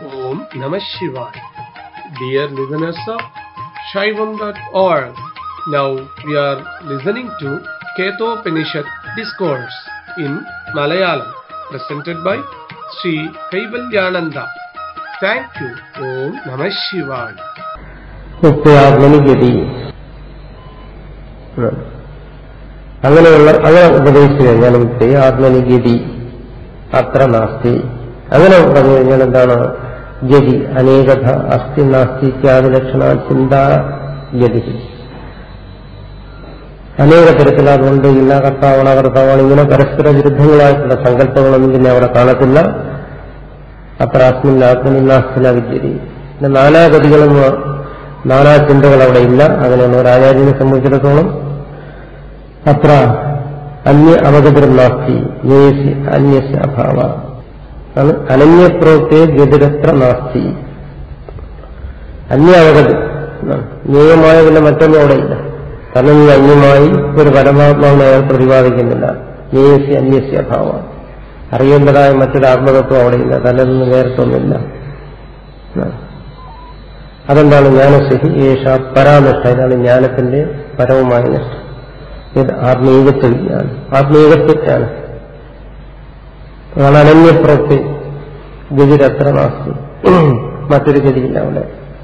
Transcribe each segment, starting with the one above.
Om Namah Shivaya. Dear listeners of Shaivam.org, now we are listening to Ketopanishad Discourse in Malayalam, presented by Sri Kaivalyananda. Thank you. Om Namah Shivaya. നിത്യാത്മനിഗതി അങ്ങനെയുള്ള അങ്ങനെ ഉപദേശിച്ചു കഴിഞ്ഞാൽ മുക്തി ആത്മനിഗതി അത്ര നാസ്തി അങ്ങനെ പറഞ്ഞു കഴിഞ്ഞാൽ എന്താണ് ഗതി അനേകഥ അസ്ഥി നാസ്തി ഇത്യാദി ലക്ഷണ ചിന്താ ഗതി അനേക തരത്തിൽ അതുകൊണ്ട് ഇന്ന കർത്താവാണ് കർത്താവാണ് ഇങ്ങനെ പരസ്പര വിരുദ്ധങ്ങളായിട്ടുള്ള സങ്കല്പങ്ങളൊന്നും പിന്നെ അവിടെ കാണത്തില്ല അത്ര അസ്മിൻ ആത്മനി നാസ്തിന വിദ്യതി പിന്നെ നാനാഗതികളും നാനാ ചിന്തകൾ അവിടെ ഇല്ല അങ്ങനെയുള്ള ഒരു ആചാര്യനെ സംബന്ധിച്ചിടത്തോളം അത്ര അന്യ അവഗതിരും നാസ്തി ജ്ഞേയസി അന്യസ്യ അഭാവ ആണ് അനന്യപ്രോക്തേ ഗതിരത്ര നാസ്തി അന്യ അവഗതി ജ്ഞേയമായ പിന്നെ മറ്റൊന്നും അവിടെ ഇല്ല കാരണം ഈ അന്യമായി ഒരു പരമാത്മാവിനെ അയാൾ പ്രതിപാദിക്കുന്നില്ല ജ്ഞേയസി അന്യസ്യ അഭാവ അറിയേണ്ടതായ മറ്റൊരു ആത്മതത്വം അവിടെയില്ല തന്നിൽ നിന്ന് വേറിട്ടൊന്നുമില്ല അതെന്താണ് ജ്ഞാനസ്ഥിതി ഏഷ പരാനിഷ്ഠ ഇതാണ് ജ്ഞാനത്തിന്റെ പരമമായ നിഷ്ഠ ഇത് ആത്മീകത്വ വിജ്ഞാനം ആത്മീകത്വജ്ഞാനം അതാണ് അനന്യപ്രവൃത്തി ഗതിരത്ര നാസ്തി മറ്റൊരു ഗതിയില്ല അവിടെ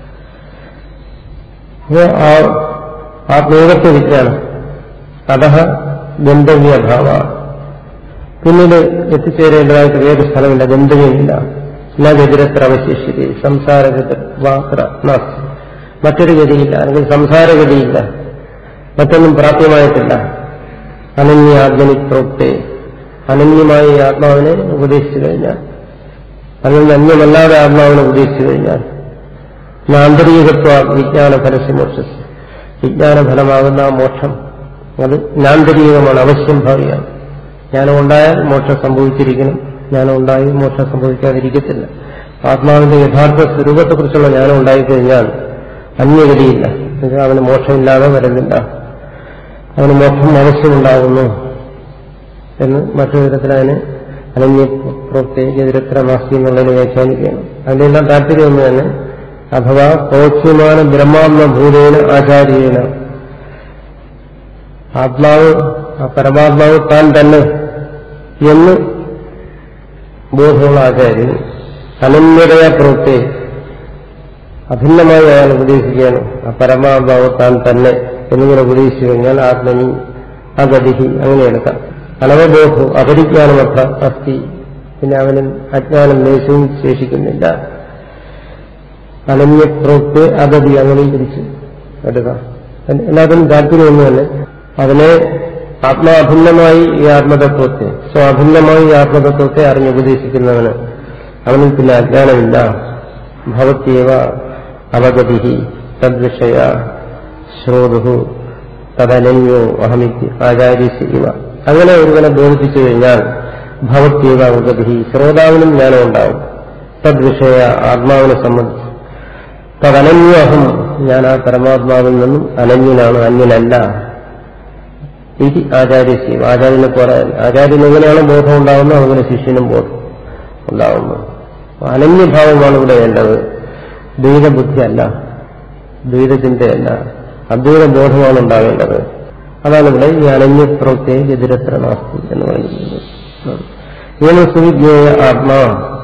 ആത്മീകത്വ വിജ്ഞാനം അതഹ ഗന്ധവ്യഭാവ പിന്നീട് എത്തിച്ചേരേണ്ടതായിട്ട് വേറെ സ്ഥലമില്ല ഗന്ധവ്യമില്ല ഗതിരത്ര അവശേഷിച്ച് സംസാരഗതിർ നാസ്തി മറ്റൊരു ഗതിയില്ല അല്ലെങ്കിൽ സംസാരഗതിയില്ല മറ്റൊന്നും പ്രാപ്യമായിട്ടില്ല അനന്യാഗ്നി പ്രോക്തെ അനന്യമായ ഈ ആത്മാവിനെ ഉപദേശിച്ചു കഴിഞ്ഞാൽ അല്ലെങ്കിൽ അന്യമല്ലാതെ ആത്മാവിനെ ഉപദേശിച്ചു കഴിഞ്ഞാൽ ആന്തരികത്വ വിജ്ഞാന ഫലസിമോക്ഷ വിജ്ഞാനഫലമാകുന്ന ആ മോക്ഷം അത് ആന്തരികമാണ് അവശ്യം ഭാവിയാണ് ജ്ഞാനം ഉണ്ടായാൽ മോക്ഷം സംഭവിച്ചിരിക്കണം ജ്ഞാനം ഉണ്ടായി മോക്ഷം സംഭവിക്കാതിരിക്കത്തില്ല ആത്മാവിന്റെ യഥാർത്ഥ സ്വരൂപത്തെക്കുറിച്ചുള്ള ജ്ഞാനം ഉണ്ടായിക്കഴിഞ്ഞാൽ അന്യഗതിയില്ല അവന് മോക്ഷമില്ലാതെ വരുന്നില്ല അവന് മോക്ഷം ആവശ്യമുണ്ടാകുന്നു എന്ന് മറ്റൊരു വിധത്തിൽ അതിന് അനന്യ പ്രത്യേകരത്രമാസ്തി എന്നുള്ളതിനെ വ്യാഖ്യാനിക്കുകയാണ് അതിലെല്ലാം താല്പര്യം ഒന്ന് തന്നെ അഥവാ പ്രോക്ഷ്യമാന ബ്രഹ്മാത്മഭൂതേന ആചാര്യേന ആത്മാവ് ആ പരമാത്മാവ് താൻ തന്നെ എന്ന് ബോധമുള്ള ആചാര്യൻ അനന്യതയ പ്രവൃത്തി അഭിന്നമായി അയാൾ ഉപദേശിക്കുകയാണ് ആ പരമാഭാവ താൻ തന്നെ എന്നിങ്ങനെ ഉപദേശിച്ചു കഴിഞ്ഞാൽ ആത്മനി അഗതിഹി അങ്ങനെ എടുക്കാം അനവബോധവും അപരിജ്ഞാനമത്ര അസ്ഥി പിന്നെ അവനും അജ്ഞാനം ലേശവും ശേഷിക്കുന്നില്ല അനന്യപ്രോക്തെ അഗതി അങ്ങനെ തിരിച്ച് എടുക്കാം എല്ലാത്തിനും താല്പര്യമൊന്നും തന്നെ അതിനെ ആത്മാഭിന്നമായി ഈ ആത്മതത്വത്തെ സ്വാഭിന്നമായി ഈ ആത്മതത്വത്തെ അറിഞ്ഞുപദേശിക്കുന്നവന് അവനിൽ പിന്നെ അജ്ഞാനമില്ല ഭവത്യവ അവഗതി തദ്വിഷയ ശ്രോതു തദനന്യോ അഹമിക്ക് ആചാര്യസ് ഇവ അങ്ങനെ ഒരുവനെ ബോധിപ്പിച്ചു കഴിഞ്ഞാൽ ഭവത്യവ അവഗതി ശ്രോതാവിനും ജ്ഞാനം ഉണ്ടാവും തദ്വിഷയ ആത്മാവിനെ സംബന്ധിച്ച് തദനന്യോ അഹം ഞാൻ ആ പരമാത്മാവിൽ നിന്നും അനന്യനാണ് അന്യനല്ല ഇത് ആചാര്യസ്യ ആചാര്യനെ പോലെ ആചാര്യന് എങ്ങനെയാണ് ബോധം ഉണ്ടാകുന്നത് അതുപോലെ ശിഷ്യനും ബോധം ഉണ്ടാകുന്നു അനന്യഭാവമാണ് ഇവിടെ വേണ്ടത് ദ്വൈതബുദ്ധിയല്ല ദ്വൈതചിന്തയല്ല അദ്വൈത ബോധമാണ് ഉണ്ടാകേണ്ടത് അതാണ് ഇവിടെ ഈ അനന്യപ്രവൃത്തിയെ എതിരത്ര നാസ്തി എന്ന് പറയുന്നത് ഇങ്ങനെ സുവിജ്ഞേയ ആത്മാ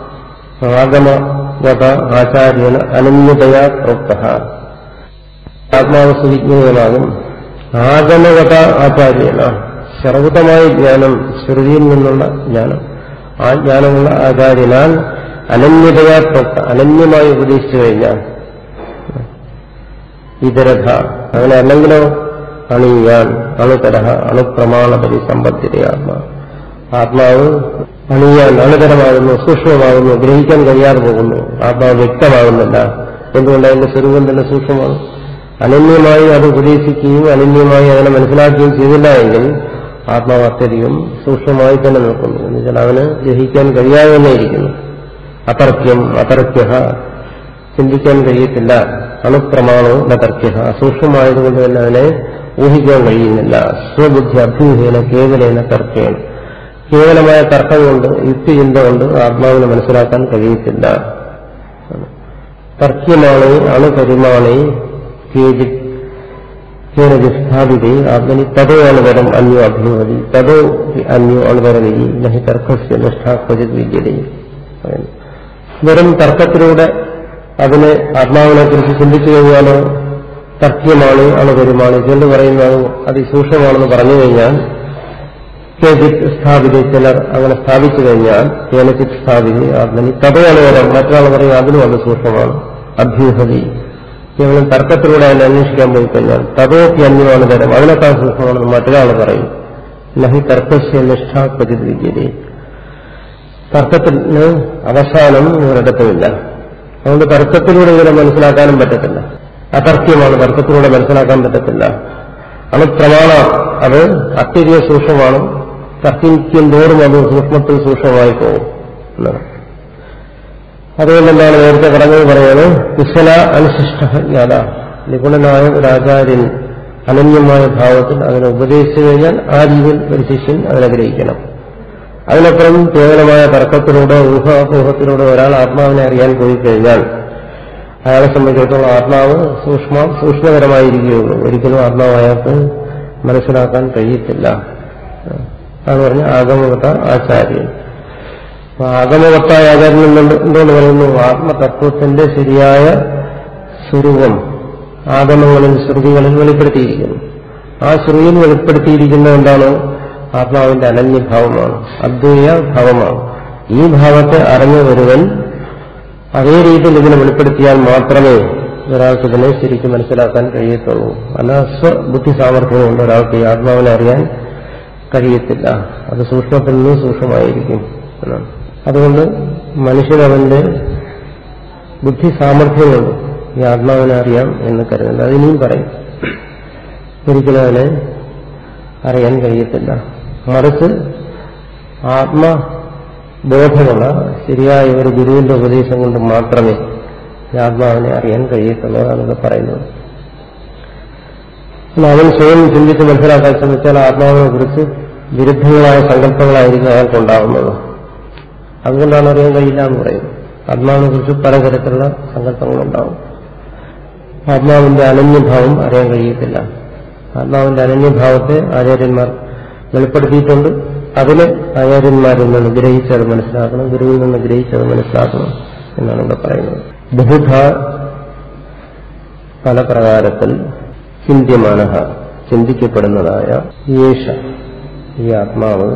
ആഗമഗത ആചാര്യന അനന്യതയാ പ്രോക്ത ആത്മാവ് സുവിജ്ഞേയമാകും ആഗമഗത ആചാര്യന സർവതമായ ജ്ഞാനം ശ്രുതിയിൽ നിന്നുള്ള ജ്ഞാനം ആ ജ്ഞാനമുള്ള ആചാര്യനാൽ അനന്യതയാ പ്രോക്ത അനന്യമായി ഉപദേശിച്ചു കഴിഞ്ഞാൽ ഇതരഥ അങ്ങനെ അല്ലെങ്കിലോ അണിയാൻ അണുതരഹ അണുപ്രമാണപരി സമ്പത്തിരയാത്മ ആത്മാവ് അണിയാൻ അണുതരമാകുന്നു സൂക്ഷ്മമാകുന്നു ഗ്രഹിക്കാൻ കഴിയാതെ പോകുന്നു ആത്മാവ് വ്യക്തമാകുന്നില്ല എന്തുകൊണ്ട് അതിന്റെ സ്വരൂപം തന്നെ സൂക്ഷ്മമാണ് അനന്യമായി അത് ഉപദേശിക്കുകയും അനന്യമായി അതിനെ മനസ്സിലാക്കുകയും ചെയ്തില്ല എങ്കിൽ ആത്മാവ് അത്യധികം സൂക്ഷ്മമായി തന്നെ നിൽക്കുന്നു എന്ന് വെച്ചാൽ അവന് ഗ്രഹിക്കാൻ കഴിയാതെ തന്നെ ഇരിക്കുന്നു അതർക്യം അതർക്യ ചിന്തിക്കാൻ കഴിയത്തില്ല അണുപ്രമാണവും അതർക്യ സൂക്ഷ്മമായതുകൊണ്ട് തന്നെ അതിനെ ഊഹിക്കാൻ കഴിയുന്നില്ല സ്വബുദ്ധി അഭ്യൂഹേന കേവലേന തർക്കേന കേവലമായ തർക്കം കൊണ്ട് യുക്തിചിന്ത കൊണ്ട് ആത്മാവിനെ മനസ്സിലാക്കാൻ കഴിയത്തില്ല തർക്യമാണ് അണുപരിമാണി കേജിത് സ്ഥാപിതേ ആത്മനി തതോ അണുതരം അന്യോ അഭിനവതി തതോ അന്യോ അണുതരമിതി നഹി തർക്കസ്യ നിഷ്ഠാക്വചിത് വിദ്യതേ വെറും തർക്കത്തിലൂടെ അതിനെ ആത്മാവിനെ കുറിച്ച് ചിന്തിച്ചു കഴിഞ്ഞാലോ തർക്യമാണ് അണുപരിമാണ് എന്ന് പറയുന്നത് അതിസൂക്ഷ്മമാണെന്ന് പറഞ്ഞു കഴിഞ്ഞാൽ കേജിത് സ്ഥാപിത ചിലർ അങ്ങനെ സ്ഥാപിച്ചു കഴിഞ്ഞാൽ കേനചിത് സ്ഥാപിത ആത്മനി തതയാണ് വരം മറ്റൊരാൾ പറയും അതിനും അത് സൂക്ഷ്മമാണ് അഭ്യൂഹതി കേവലം തർക്കത്തിലൂടെ അതിനെ അന്വേഷിക്കാൻ പോയി കഴിഞ്ഞാൽ തതോപ്പി അന്യമാണ് തരം അതിനേക്കാൾ സൂക്ഷ്മമാണെന്ന് മറ്റൊരാൾ പറയും നഹി തർക്കസ്യ നിഷ്ഠാക്വചിത് വിദ്യതേ തർക്കത്തിന് അവസാനം ഒരിടത്തുമില്ല അതുകൊണ്ട് തർക്കത്തിലൂടെ ഇതിനെ മനസ്സിലാക്കാനും പറ്റത്തില്ല അതർക്യമാണ് തർക്കത്തിലൂടെ മനസ്സിലാക്കാൻ പറ്റത്തില്ല അത് പ്രമാണ അത് അത്യധിക സൂക്ഷ്മമാണ് തർക്കിക്കും തോറും അത് സൂക്ഷ്മത്തിൽ സൂക്ഷ്മമായി പോകും എന്നാണ് അതുകൊണ്ട് എന്താണ് നേരത്തെ പറഞ്ഞത് പറയുന്നത് കുശല അനുശിഷ്ട ജ്ഞാത നിപുണനായ ഒരു ആചാര്യൻ അനന്യമായ ഭാവത്തിൽ അതിനെ ഉപദേശിച്ചു കഴിഞ്ഞാൽ ആ രീതിയിൽ ഒരു ശിഷ്യൻ അതിനെ ഗ്രഹിക്കണം അതിനപ്പുറം കേവലമായ തർക്കത്തിലൂടെ ഊഹാപോഹത്തിലൂടെ ഒരാൾ ആത്മാവിനെ അറിയാൻ പോയി കഴിഞ്ഞാൽ അയാളെ സംബന്ധിച്ചിടത്തോളം ആത്മാവ് സൂക്ഷ്മ സൂക്ഷ്മകരമായിരിക്കുകയുള്ളൂ ഒരിക്കലും ആത്മാവ് അയാൾക്ക് മനസ്സിലാക്കാൻ കഴിയത്തില്ല അതാണ് പറഞ്ഞ ആഗമഗത ആചാര്യൻ അപ്പൊ ആഗമവത്തായ ആചാര്യൻ എന്തുകൊണ്ട് പറയുന്നു ആത്മതത്വത്തിന്റെ ശരിയായ സ്വരൂപം ആഗമങ്ങളിൽ ശ്രുതികളിൽ വെളിപ്പെടുത്തിയിരിക്കുന്നു ആ ശ്രുതിയിൽ വെളിപ്പെടുത്തിയിരിക്കുന്നത് എന്താണ് ആത്മാവിന്റെ അനന്യഭാവമാണ് അദ്വൈയ ഭാവമാണ് ഈ ഭാവത്തെ അറിഞ്ഞ ഒരുവൻ അതേ രീതിയിൽ ഇതിനെ വെളിപ്പെടുത്തിയാൽ മാത്രമേ ഒരാൾക്ക് ഇതിനെ ശരിക്കും മനസ്സിലാക്കാൻ കഴിയത്തുള്ളൂ അല്ല സ്വബുദ്ധി സാമർഥ്യം കൊണ്ട് ഒരാൾക്ക് ഈ ആത്മാവിനെ അറിയാൻ കഴിയത്തില്ല അത് സൂക്ഷ്മത്തിൽ നിന്ന് സൂക്ഷ്മമായിരിക്കും എന്നാണ് അതുകൊണ്ട് മനുഷ്യനവന്റെ ബുദ്ധി സാമർഥ്യം കൊണ്ട് ഈ ആത്മാവിനെ അറിയാം എന്ന് കരുതുന്നത് അതിനെയും പറയും ഒരിക്കലും അതിനെ അറിയാൻ കഴിയത്തില്ല മറിച്ച് ആത്മബോധമുള്ള ശരിയായ ഒരു ഗുരുവിന്റെ ഉപദേശം കൊണ്ട് മാത്രമേ ഈ ആത്മാവിനെ അറിയാൻ കഴിയത്തുള്ളൂ എന്നാണ് പറയുന്നത് അവൻ സ്വയം ചിന്തിച്ച് മനസ്സിലാക്കാൻ ശ്രമിച്ചാൽ ആത്മാവിനെ കുറിച്ച് വിരുദ്ധങ്ങളായ സങ്കല്പങ്ങളായിരിക്കും അയാൾക്കുണ്ടാവുന്നത് അതുകൊണ്ടാണ് അറിയാൻ കഴിയില്ല എന്ന് പറയുന്നത് ആത്മാവിനെ കുറിച്ച് പലതരത്തിലുള്ള സങ്കല്പങ്ങളുണ്ടാവും ആത്മാവിന്റെ അനന്യഭാവം അറിയാൻ കഴിയത്തില്ല ആത്മാവിന്റെ അനന്യഭാവത്തെ ആചാര്യന്മാർ വെളിപ്പെടുത്തിയിട്ടുണ്ട് അതിന് ആചാര്യന്മാരിൽ നിന്ന് ഗ്രഹിച്ചത് മനസ്സിലാക്കണം ഗുരുവിൽ നിന്ന് ഗ്രഹിച്ചത് മനസ്സിലാക്കണം എന്നാണ് ഇവിടെ പറയുന്നത് ബഹുധ പല പ്രകാരത്തിൽ ചിന്യമാന ചിന്തിക്കപ്പെടുന്നതായ യേശ ഈ ആത്മാവ്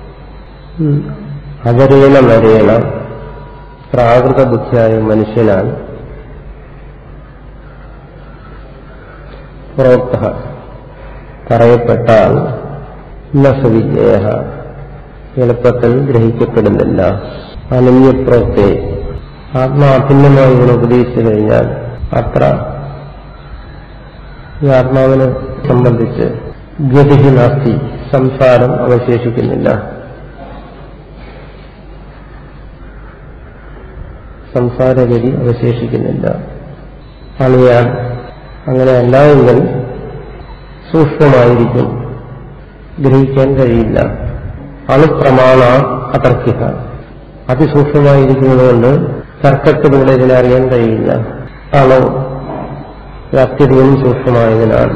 അകരേണ നരേണ പ്രാകൃത ബുദ്ധിയായ മനുഷ്യനാൽ പ്രോക്ത പറയപ്പെട്ടാൽ നസുവിജയ എളുപ്പത്തിൽ ഗ്രഹിക്കപ്പെടുന്നില്ല അനന്യപ്രോക്തെ ആത്മാഭിന്നമായി ഇവിടെ ഉപദേശിച്ചു കഴിഞ്ഞാൽ അത്ര ഈ ആത്മാവിനെ സംബന്ധിച്ച് ഗതി നാസ്തി സംസാരം അവശേഷിക്കുന്നില്ല സംസാരഗതി അവശേഷിക്കുന്നില്ല അണിയാൻ അങ്ങനെ അല്ലായെങ്കിൽ സൂക്ഷ്മമായിരിക്കും ഗ്രഹിക്കാൻ കഴിയില്ല അണുപ്രമാണ അതർക്കിക അതിസൂക്ഷ്മമായിരിക്കുന്നതുകൊണ്ട് തർക്കത്തിലൂടെ ഇതിനെ അറിയാൻ കഴിയില്ല അണു അത്യധികം സൂക്ഷ്മമായതിനാൽ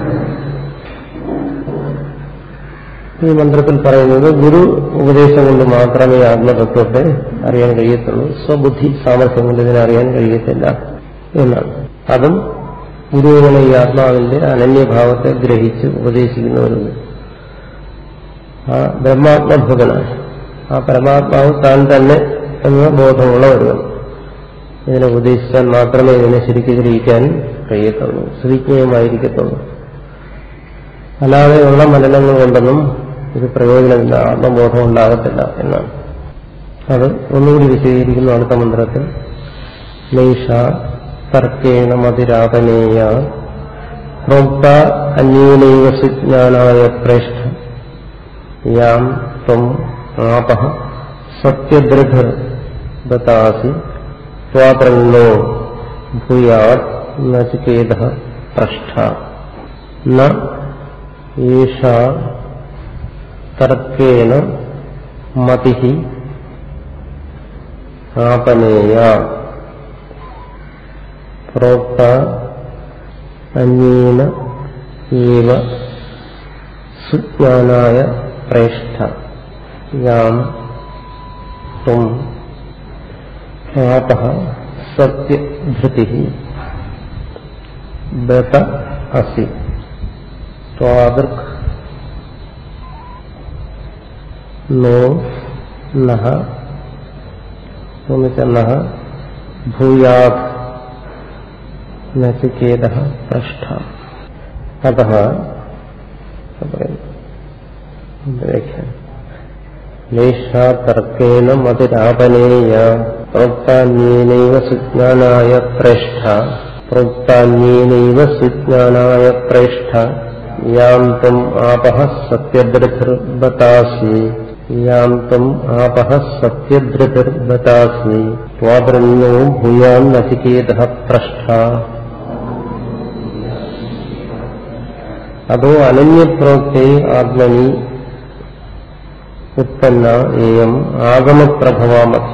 ഈ മന്ത്രത്തിൽ പറയുന്നത് ഗുരു ഉപദേശം കൊണ്ട് മാത്രമേ ആത്മതത്വത്തെ അറിയാൻ കഴിയത്തുള്ളൂ സ്വബുദ്ധി സാമർഥ്യം കൊണ്ട് ഇതിനെ അറിയാൻ കഴിയത്തില്ല എന്നാണ് അതും ഗുരുവിനെ ഈ ആത്മാവിന്റെ അനന്യഭാവത്തെ ഗ്രഹിച്ച് ഉപദേശിക്കുന്നവരുണ്ട് ആ ബ്രഹ്മാത്മഭൂതനാണ് ആ പരമാത്മാവ് താൻ തന്നെ എന്ന ബോധമുള്ള ഒരുവൻ ഇതിനെ ഉപദേശിച്ചാൽ മാത്രമേ ഇതിനെ ശരിക്കും ഗ്രഹിക്കാൻ കഴിയത്തുള്ളൂ ശ്രീജ്ഞയുമായിരിക്കത്തുള്ളൂ അല്ലാതെ ഉള്ള മനനങ്ങൾ കൊണ്ടൊന്നും ഇത് പ്രയോജനമില്ല ആത്മബോധം ഉണ്ടാകത്തില്ല എന്നാണ് അത് ഒന്നുകൂടി വിശദീകരിക്കുന്നു അടുത്ത മന്ത്രത്തിൽ നൈഷ തർക്കേണ മതിരാപനേയ പ്രോക്ത അന്യേനൈവ സുജ്ഞാനായ പ്രേഷ്ഠ യാം ത്വം ആപ സത്യദൃഢ ദത്താസി സ്വാതൃന്നോ ഭൂയാത് നചികേത പൃഷ്ഠ ന ഈഷ തർക്കേണ മതി ആപനേയ പ്രോക്ത അന്യേന ഏവ സുജ്ഞാനായ പ്രേഷ്ഠ യാം ത്വം ആപഃ സത്യധൃതി ബത അസി ത്വാദൃക് നോ നഹ നഹ ഭൂയാത് നചികേത പൃഷ്ഠ അത ലേശാതർക്കേണ മതിരാപനേയ പ്രോക്താന്യേനൈവ സുജ്ഞാനായ പ്രേഷ്ഠ പ്രോക്താന്യേനൈവ സുജ്ഞാനായ പ്രേഷ്ഠ യാം തം ആപഃ സത്യദൃതിർബതാസി യാം തം ആപഃ സത്യദൃതിർബതാസി ത്വാദൃണ്യോ ഭൂയാൻ നചികേത പൃഷ്ഠ അതോ അനന്യപ്രോക്തേ ആത്മനി ഉത്പന്ന ഏയം ആഗമപ്രഭവാമധി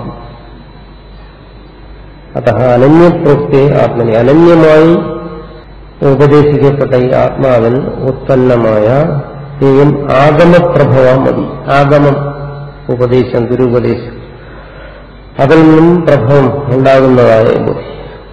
അത അനന്യപ്രോക്തേ ആത്മനി അനന്യമായി ഉപദേശിക്കപ്പെട്ട ഈ ആത്മാവിൽ ഉത്പന്നമായ ഏയം ആഗമപ്രഭവാം മതി ആഗമം ഉപദേശം ഗുരുപദേശം അതിൽ നിന്നും പ്രഭവം ഉണ്ടാകുന്നതായ ബുദ്ധി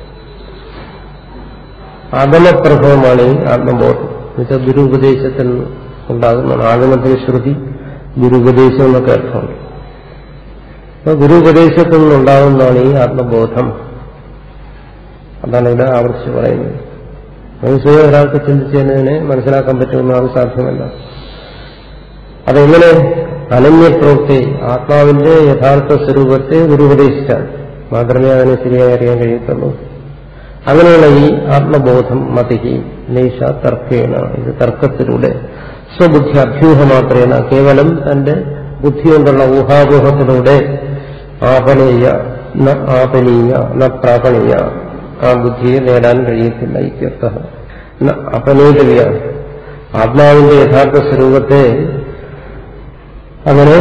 ആഗമപ്രഭവമാണ് ഈ ആത്മബോധം എന്നുവെച്ചാൽ ഗുരുപദേശത്തിൽ ഉണ്ടാകുന്നതാണ് ആഗമത്തിന് ശ്രുതി ഗുരുപദേശം എന്നൊക്കെ അർത്ഥമുണ്ട് അപ്പൊ ഗുരുപദേശത്തിൽ നിന്നുണ്ടാകുന്നതാണ് ഈ ആത്മബോധം അതാണ് ഇവിടെ ആവർത്തിച്ച് പറയുന്നത് അത് സ്വയം ഒരാൾക്ക് ചിന്തിച്ചതിനെ മനസ്സിലാക്കാൻ പറ്റുമെന്ന് അത് സാധ്യമല്ല അതെങ്ങനെ അനന്യപ്രോക്തി ആത്മാവിന്റെ യഥാർത്ഥ സ്വരൂപത്തെ ഗുരുപദേശിച്ചാൽ മാത്രമേ അതിനെ ശരിയായി അറിയാൻ കഴിയത്തുള്ളൂ അങ്ങനെയുള്ള ഈ ആത്മബോധം മതിഹി നൈഷ തർക്കേണ ഇത് തർക്കത്തിലൂടെ സ്വബുദ്ധി അഭ്യൂഹ മാത്രേന കേവലം തന്റെ ബുദ്ധി കൊണ്ടുള്ള ഊഹാപോഹത്തിലൂടെ ആപനീയ ന ആപനീയ ന പ്രാപണീയ ആ ബുദ്ധിയെ നേടാൻ കഴിയത്തില്ല ഇത്യർത്ഥ അപനീതവ്യ ആത്മാവിന്റെ യഥാർത്ഥ സ്വരൂപത്തെ അങ്ങനെ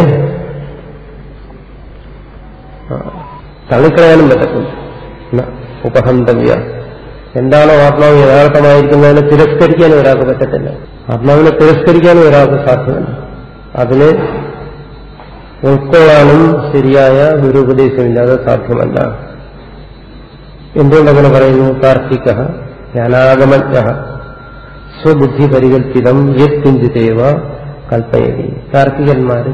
തള്ളിക്കളയാനും പറ്റത്തില്ല ഉപഹന്തവ്യ എന്താണോ ആത്മാവ് യഥാർത്ഥമായിരിക്കുന്നതിനെ തിരസ്കരിക്കാനും ഒരാൾക്ക് പറ്റത്തില്ല ആത്മാവിനെ തിരസ്കരിക്കാനും ഒരാൾക്ക് സാധ്യമല്ല അതിനെ ഉൾക്കൊള്ളാനും ശരിയായ ഗുരുപദേശമില്ല അത് സാധ്യമല്ല എന്തുകൊണ്ടങ്ങനെ പറയുന്നു കാർത്തിക ജ്ഞാനാഗമജ്ഞ സ്വബുദ്ധി പരികൽപ്പിതം യത് കിഞ്ചിതേവ കൽപ്പയതി കാർത്തികന്മാര്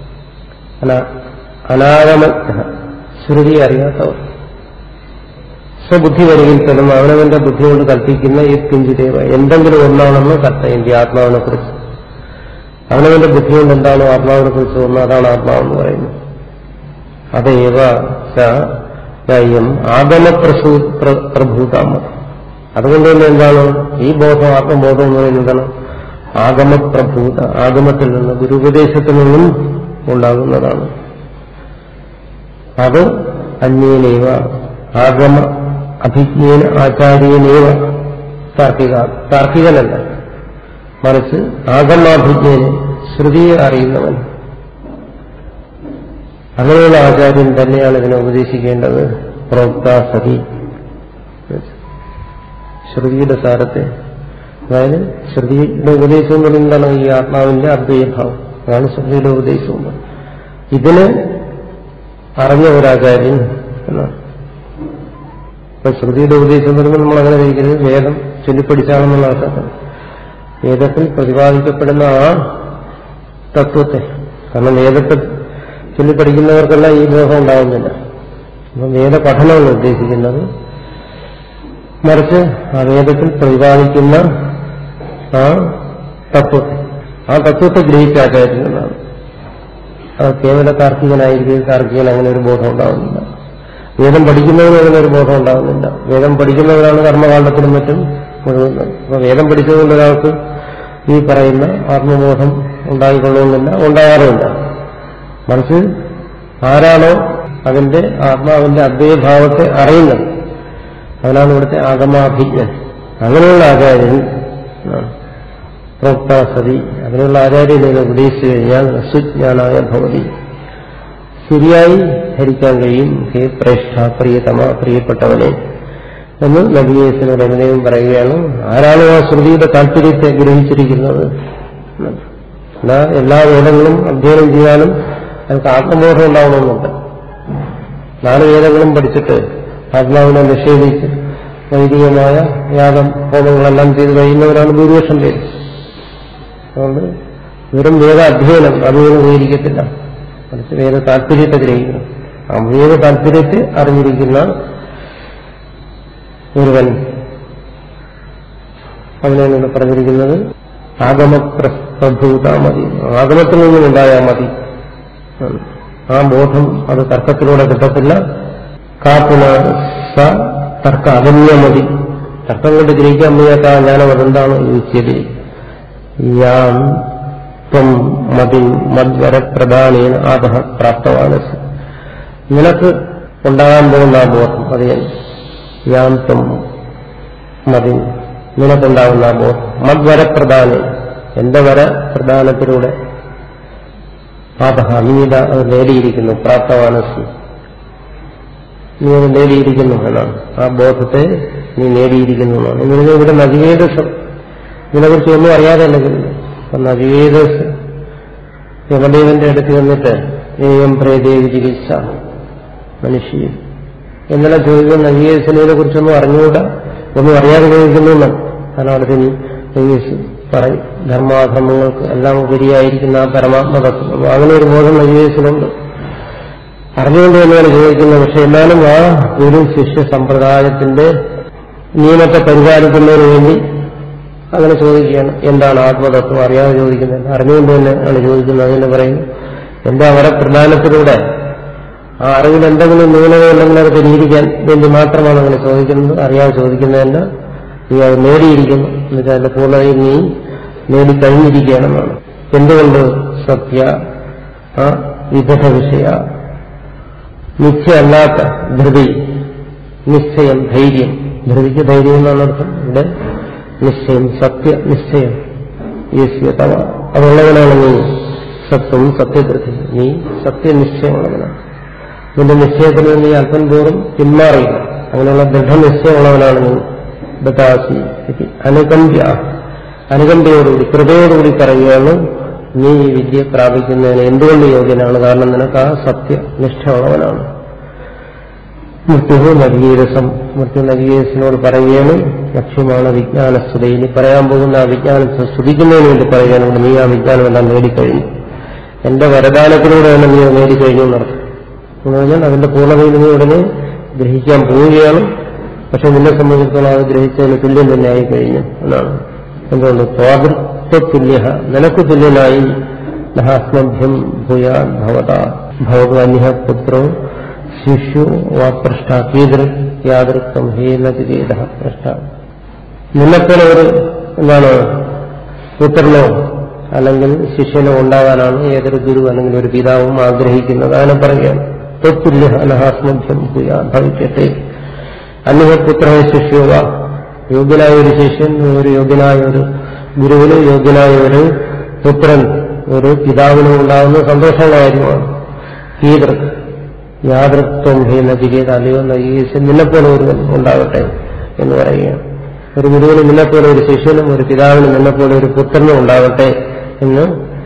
അനാഗമജ്ഞ ശ്രുതി അറിയാത്തവർ സ്വബുദ്ധി പരികൽപ്പനം അവനവന്റെ ബുദ്ധി കൊണ്ട് കൽപ്പിക്കുന്ന യത് കിഞ്ചിതേവ എന്തെങ്കിലും ഒന്നാണെന്ന് കൽപ്പയന്തി ആത്മാവിനെ കുറിച്ച് അവനവന്റെ ബുദ്ധി കൊണ്ട് എന്താണോ ആത്മാവിനെ കുറിച്ച് ഒന്ന് അതാണ് ആത്മാവെന്ന് പറയുന്നത് അതേവ യം ആഗമപ്രസൂ പ്രഭൂതാമ അതുകൊണ്ട് തന്നെ എന്താണ് ഈ ബോധം ആത്മബോധം എന്ന് പറയുന്നത് എന്താണ് ആഗമപ്രഭൂത ആഗമത്തിൽ നിന്ന് ഗുരുപദേശത്തിൽ നിന്നും ഉണ്ടാകുന്നതാണ് അത് അന്യേനൈവ ആഗമ അഭിജ്ഞേന ആചാര്യനേവ താർക്കിക താർക്കികനല്ല മറിച്ച് ആഗമാഭിജ്ഞനെ ശ്രുതിയെ അറിയുന്നവൻ അങ്ങനെയുള്ള ആചാര്യൻ തന്നെയാണ് ഇതിനെ ഉപദേശിക്കേണ്ടത് പ്രോക്ത സതി ശ്രുതിയുടെ സാരത്തെ അതായത് ശ്രുതിയുടെ ഉപദേശം എന്ന് പറയുന്നതാണ് ഈ ആത്മാവിന്റെ അദ്വൈഭാവം അതാണ് ശ്രുതിയുടെ ഉപദേശവും ഇതിന് അറിഞ്ഞ ഒരാചാര്യൻ എന്നാണ് ഇപ്പൊ ശ്രുതിയുടെ ഉപദേശം എന്ന് പറയുമ്പോൾ നമ്മൾ അങ്ങനെ ധരിക്കരുത് വേദം ചൊല്ലിപ്പടിച്ചാണെന്നുള്ള അർത്ഥത്തിൽ വേദത്തിൽ പ്രതിപാദിക്കപ്പെടുന്ന ആ തത്വത്തെ കാരണം വേദത്തെ ചൊല്ലിപ്പടിക്കുന്നവർക്കെല്ലാം ഈ ബോധം ഉണ്ടാകുന്നില്ല അപ്പം വേദപഠനമാണ് ഉദ്ദേശിക്കുന്നത് മറിച്ച് ആ വേദത്തിൽ പ്രതിപാദിക്കുന്ന ആ തത്വത്തെ ആ തത്വത്തെ ഗ്രഹിച്ച ആചാര്യനാണ് അത് കേവല താർക്കികനായിരിക്കും താർക്കികൻ അങ്ങനെ ഒരു ബോധം ഉണ്ടാകുന്നില്ല വേദം പഠിക്കുന്നവന് അങ്ങനെ ഒരു ബോധം ഉണ്ടാകുന്നില്ല വേദം പഠിക്കുന്നവരാണ് കർമ്മകാണ്ഡത്തിനും മറ്റും മുഴുകുന്നത് അപ്പൊ വേദം പഠിച്ചതുകൊണ്ട് ഒരാൾക്ക് ഈ പറയുന്ന ആത്മബോധം ഉണ്ടായിക്കൊള്ളുന്നില്ല ഉണ്ടാകാറുമില്ല മറിച്ച് ആരാണോ അതിന്റെ ആത്മാവിന്റെ അദ്വൈഭാവത്തെ അറിയുന്നത് അവനാണ് ഇവിടുത്തെ ആഗമാഭിജ്ഞൻ അങ്ങനെയുള്ള ആചാര്യൻ പ്രോക്ത സതി അങ്ങനെയുള്ള ആചാര്യനെ ഉപദേശിച്ചു കഴിഞ്ഞാൽ സുജ്ഞാനായ ഭവതി ശരിയായി ധരിക്കാൻ കഴിയും ഹേ പ്രേഷ്ഠ പ്രിയതമ പ്രിയപ്പെട്ടവനെ എന്ന് നബിയേസിനോട് എവിടെയും പറയുകയാണ് ആരാണ് ആ ശ്രുതിയുടെ താല്പര്യത്തെ ഗ്രഹിച്ചിരിക്കുന്നത് എന്നാ എല്ലാ വേദങ്ങളും അധ്യയനം ചെയ്യാനും നമുക്ക് ആത്മബോധം ഉണ്ടാവണമെന്നുണ്ട് നാല് വേദങ്ങളും പഠിച്ചിട്ട് ആത്മാവിനെ നിഷേധിച്ച് വൈദികമായ യാഗം ഹോമങ്ങളെല്ലാം ചെയ്ത് കഴിയുന്നവരാണ് ഭൂരിപക്ഷം പേര് അതുകൊണ്ട് വെറും വേദ അധ്യയനം അതുപോലെ ഉപകരിക്കത്തില്ല മറിച്ച് വേദ താല്പര്യത്തെ ഗ്രഹിക്കണം ആ വേദ താല്പര്യത്തെ അറിഞ്ഞിരിക്കുന്ന ഒരുവൻ അവനാണ് ഇവിടെ പറഞ്ഞിരിക്കുന്നത് ആഗമപ്രഭൂത മതി ആഗമത്തിൽ നിന്നുണ്ടായാൽ മതി ആ ബോധം അത് തർക്കത്തിലൂടെ കിട്ടത്തില്ല കാപ്പുന സ തർക്ക അഗമ്യ മതി തർക്കം കൊണ്ട് ഗ്രഹിക്കാൻ വയ്യാത്ത ആ ജ്ഞാനം അതെന്താണ് ചോദിച്ചത് യാം ത്വം മതി മദ്വരപ്രധാനേന ആപഹ പ്രാപ്തമാണ് നിനക്ക് ഉണ്ടാകാൻ പോകുന്ന ആ ബോധം അത് ഞാൻ യാം ത്വം മതി നിനക്കുണ്ടാകുന്ന ആ ബോധം മദ്വരപ്രധാനം എന്റെ വര പ്രധാനത്തിലൂടെ ആപഹ നീത അത് നേടിയിരിക്കുന്നു പ്രാപ്തമാനസ് നീ അത് നേടിയിരിക്കുന്നു എന്നാണ് ആ ബോധത്തെ നീ നേടിയിരിക്കുന്നു എന്നാണ് എന്ന് പറഞ്ഞാൽ ഇവിടെ നജിവേദസം ഇതിനെക്കുറിച്ച് ഒന്നും അറിയാതെ അല്ലെങ്കിൽ അപ്പൊ നജിവേദസ് യമദേവന്റെ അടുത്ത് വന്നിട്ട് ഏയം പ്രേദേവി ചികിത്സ മനുഷ്യ എന്നെല്ലാം ചോദിക്കുന്ന നജിവേദസിനെ കുറിച്ചൊന്നും അറിഞ്ഞുകൂടാ ഒന്നും അറിയാതെ ചോദിക്കുന്നു എന്നാണ് കാരണം അടുത്ത് നീ നജിവേസ് പറയും ധർമാധർമ്മങ്ങൾക്ക് എല്ലാം ഉപരിയായിരിക്കുന്ന ആ പരമാത്മതത്വം അപ്പൊ അങ്ങനെ ഒരു ബോധം നജിവേസിനുണ്ട് അറിഞ്ഞുകൊണ്ട് തന്നെയാണ് ചോദിക്കുന്നത് പക്ഷെ എന്നാലും ആ ഗുരു ശിഷ്യ സമ്പ്രദായത്തിന്റെ നിയമത്തെ പരിപാലിക്കുന്നതിന് വേണ്ടി അങ്ങനെ ചോദിക്കുകയാണ് എന്താണ് ആത്മതത്വം അറിയാതെ ചോദിക്കുന്നത് അറിഞ്ഞുകൊണ്ട് തന്നെ ആണ് ചോദിക്കുന്നത് അതിന് പറയും എന്താ അവരെ പ്രധാനത്തിലൂടെ ആ അറിവിൽ എന്തെങ്കിലും ന്യൂനതയുണ്ടെങ്കിൽ അത് പരിഹരിക്കാൻ വേണ്ടി മാത്രമാണ് അങ്ങനെ ചോദിക്കുന്നത് അറിയാതെ ചോദിക്കുന്നതല്ല നീ അത് നേടിയിരിക്കുന്നു എന്നുവെച്ചാൽ അതിന്റെ പൂർണ്ണതയിൽ നീ നേടിക്കഴിഞ്ഞിരിക്കുകയാണെന്നാണ് എന്തുകൊണ്ട് സത്യ ആ വിദഗ്ധ വിഷയ നിശ്ചയമല്ലാത്ത ധൃതി നിശ്ചയം ധൈര്യം ധൃതിക്ക് ധൈര്യം എന്നാണ് അർത്ഥം ഇവിടെ നിശ്ചയം സത്യ നിശ്ചയം യേശ്വതവ അതുള്ളവനാണ് നീ സത്വം സത്യധൃതി നീ സത്യനിശ്ചയമുള്ളവനാണ് നിന്റെ നിശ്ചയത്തിൽ നീ അല്പം തോറും പിന്മാറിയില്ല അങ്ങനെയുള്ള ദൃഢനിശ്ചയമുള്ളവനാണ് നീ ബദാസി അനുകമ്പ്യ അനുകമ്പയോടുകൂടി കൃപയോടുകൂടി പറയുകയാണ് നീ ഈ വിദ്യ പ്രാപിക്കുന്നതിന് എന്തുകൊണ്ട് യോഗ്യനാണ് കാരണം നിനക്ക് ആ സത്യനിഷ്ഠയുള്ളവനാണ് മൃത്യു നവീരസം മൃത്യു നവീരസിനോട് പറയുകയാണ് ലക്ഷ്യമാണ് വിജ്ഞാനസ്തുതി ഇനി പറയാൻ പോകുന്ന ആ വിജ്ഞാനം സ്തുതിക്കുന്നതിന് വേണ്ടി പറയുകയാണ് നീ ആ വിജ്ഞാനമെല്ലാം നേടിക്കഴിഞ്ഞു എന്റെ വരദാനത്തിലൂടെ തന്നെ നീ നേടിക്കഴിഞ്ഞു എന്നർത്ഥം എന്ന് പറഞ്ഞാൽ അതിന്റെ പൂർണ്ണതയിൽ നീ ഉടനെ ഗ്രഹിക്കാൻ പോവുകയാണ് പക്ഷെ നിന്നെ സംബന്ധിച്ചിടത്തോളം അത് ഗ്രഹിച്ചതിന് തുല്യം തന്നെ ആയി കഴിഞ്ഞു എന്നാണ് എന്തുകൊണ്ട് സ്വാതൃത്വതുല്യ നിനക്ക് തുല്യനായി നഹാസ്മഭ്യം ഭൂയാൻ ഭവത ഭവന്യ പുത്രോ ശിശു വാ പൃഷ്ട കീതൃ യാതൃത്വം ഹേനതിരീത പൃഷ്ട നിന്നെപ്പോലെ ഒരു എന്താണ് പുത്രനോ അല്ലെങ്കിൽ ശിഷ്യനോ ഉണ്ടാകാനാണ് ഏതൊരു ഗുരു അല്ലെങ്കിൽ ഒരു പിതാവും ആഗ്രഹിക്കുന്നത് അതിനെ പറയുകയാണ് തൊത്തുല്യ അനഹാസ്മഭ്യം ഭൂയാ ഭവിക്കട്ടെ അന്യപുത്ര ശിഷ്യോവ യോഗ്യനായ ഒരു ശിഷ്യൻ ഒരു യോഗ്യനായ ഒരു ഗുരുവിന് യോഗ്യനായ ഒരു പുത്രൻ ഒരു പിതാവിനും ഉണ്ടാകുന്ന സന്തോഷമുള്ള കാര്യമാണ് കീതൃ യാതൃത്വം ഹേ നചികേത അല്ലയോ നചികേശൻ നിന്നെപ്പോലെ ഒരു ഉണ്ടാകട്ടെ എന്ന് പറയുകയാണ് ഒരു ഗുരുവിന് നിന്നെപ്പോലെ ഒരു ശിഷ്യനും ഒരു പിതാവിനും നിന്നെപ്പോലെ ഒരു പുത്രനും ഉണ്ടാകട്ടെ എന്ന്